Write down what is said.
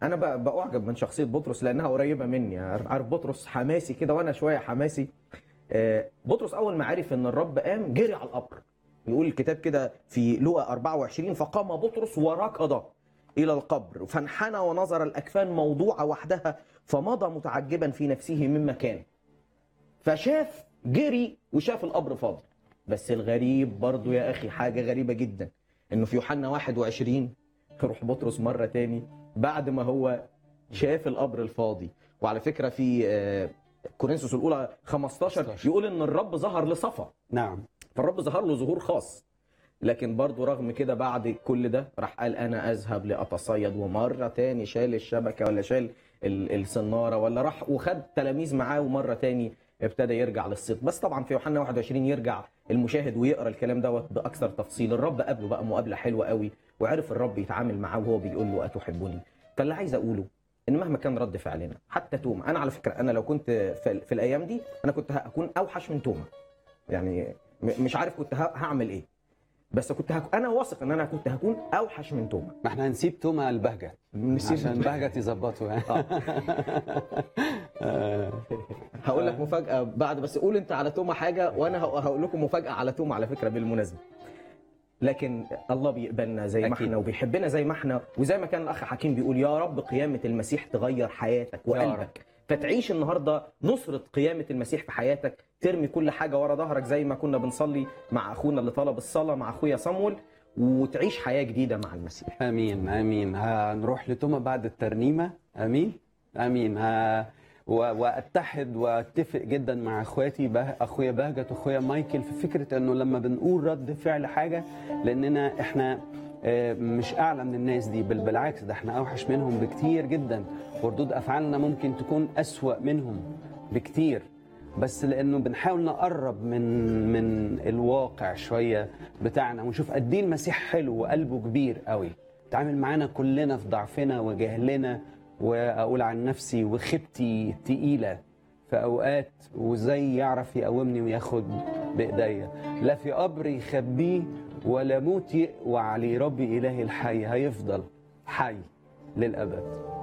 انا ب- باعجب من شخصيه بطرس لانها قريبه مني عارف بطرس حماسي كده وانا شويه حماسي آه، بطرس اول ما عرف ان الرب قام جري على القبر يقول الكتاب كده في لوقا 24 فقام بطرس وركض الى القبر فانحنى ونظر الاكفان موضوعه وحدها فمضى متعجبا في نفسه مما كان فشاف جري وشاف القبر فاضي بس الغريب برضو يا اخي حاجه غريبه جدا انه في يوحنا 21 يروح بطرس مره تاني بعد ما هو شاف القبر الفاضي وعلى فكره في آه، كورنثوس الاولى 15 15. يقول ان الرب ظهر لصفا نعم فالرب ظهر له ظهور خاص لكن برضه رغم كده بعد كل ده راح قال انا اذهب لاتصيد ومره تاني شال الشبكه ولا شال ال- الصناره ولا راح وخد تلاميذ معاه ومره تاني ابتدى يرجع للصيد بس طبعا في يوحنا 21 يرجع المشاهد ويقرا الكلام دوت باكثر تفصيل الرب قابله بقى مقابله حلوه قوي وعرف الرب يتعامل معاه وهو بيقول له اتحبني فاللي عايز اقوله ان مهما كان رد فعلنا حتى توما انا على فكره انا لو كنت في, في الايام دي انا كنت هكون اوحش من توما يعني م- مش عارف كنت ه- هعمل ايه بس كنت هك... انا واثق ان انا كنت هكون اوحش من توما ما احنا هنسيب توما البهجه نسيب عشان بهجه يظبطه يعني آه. هقول لك مفاجاه بعد بس قول انت على توما حاجه وانا هق- هقول لكم مفاجاه على توما على فكره بالمناسبه لكن الله بيقبلنا زي ما أكيد. احنا وبيحبنا زي ما احنا وزي ما كان الاخ حكيم بيقول يا رب قيامه المسيح تغير حياتك يا رب. وقلبك فتعيش النهارده نصره قيامه المسيح في حياتك ترمي كل حاجه ورا ظهرك زي ما كنا بنصلي مع اخونا اللي طلب الصلاه مع اخويا صمول وتعيش حياه جديده مع المسيح امين امين هنروح لتوما بعد الترنيمه امين امين ها و- واتحد واتفق جدا مع اخواتي به اخويا بهجت واخويا مايكل في فكره انه لما بنقول رد فعل حاجه لاننا احنا آه، مش اعلى من الناس دي بل بالعكس ده احنا اوحش منهم بكتير جدا وردود افعالنا ممكن تكون اسوا منهم بكتير بس لانه بنحاول نقرب من من الواقع شويه بتاعنا ونشوف قد ايه المسيح حلو وقلبه كبير قوي تعامل معانا كلنا في ضعفنا وجهلنا واقول عن نفسي وخيبتي تقيله في اوقات وازاي يعرف يقومني وياخد بايديا لا في قبر يخبيه ولا موت يقوى عليه ربي الهي الحي هيفضل حي للابد